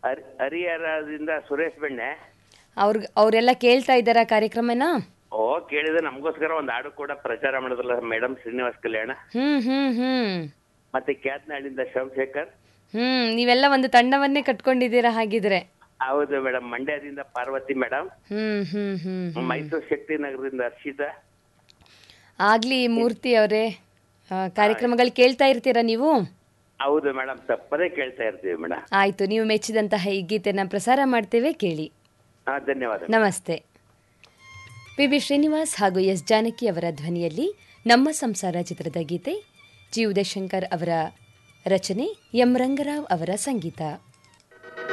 ಹರಿ- ಹರಿಹರದಿಂದ ಸುರೇಶ್ ಬೆಣ್ಣೆ ಅವ್ರ ಅವರೆಲ್ಲ ಕೇಳ್ತಾ ಇದ್ದಾರ ಕಾರ್ಯಕ್ರಮನ ಓ ಕೇಳಿದ್ರೆ ನಮಗೋಸ್ಕರ ಒಂದು ಹಾಡು ಕೂಡ ಪ್ರಚಾರ ಮಾಡಿದ್ರಲ್ಲ ಮೇಡಮ್ ಶ್ರೀನಿವಾಸ್ ಕಲ್ಯಾಣ ಹ್ಮ್ ಹ್ಮ್ ಹ್ಮ್ ಮತ್ತೆ ಕ್ಯಾತ್ನಾಳಿಂದ ಶಿವಶೇಖರ್ ಹ್ಮ್ ನೀವೆಲ್ಲ ಒಂದು ತಂಡವನ್ನೇ ಕಟ್ಕೊಂಡಿದ್ದೀರಾ ಹಾಗಿದ್ರೆ ಹೌದು ಮೇಡಮ್ ಮಂಡ್ಯದಿಂದ ಪಾರ್ವತಿ ಮೇಡಮ್ ಹ್ಮ್ ಹ್ಮ್ ಹ್ಮ್ ಮೈಸೂರು ಶಕ್ತಿ ನಗರದಿಂದ ಹರ್ಷಿತಾ ಆಗ್ಲಿ ಮೂರ್ತಿ ಅವರೇ ಕಾರ್ಯಕ್ರಮಗಳು ಕೇಳ್ತಾ ಇರ್ತೀರಾ ನೀವು ಹೌದು ಮೇಡಮ್ ತಪ್ಪದೇ ಕೇಳ್ತಾ ಇರ್ತೀವಿ ಮೇಡಮ್ ಆಯ್ತು ನೀವು ಮೆಚ್ಚಿದಂತಹ ಈ ಗೀತೆನ ಪ್ರಸಾರ ಮಾಡ್ತೇವೆ ಕೇಳಿ ಹಾ ಧನ್ಯವಾದ ನಮಸ್ತೆ ಪಿ ಬಿ ಶ್ರೀನಿವಾಸ್ ಹಾಗೂ ಎಸ್ ಜಾನಕಿ ಅವರ ಧ್ವನಿಯಲ್ಲಿ ನಮ್ಮ ಸಂಸಾರ ಚಿತ್ರದ ಗೀತೆ ಜಿ ಉದಯಶಂಕರ್ ಅವರ ರಚನೆ ಎಂ ರಂಗರಾವ್ ಅವರ ಸಂಗೀತ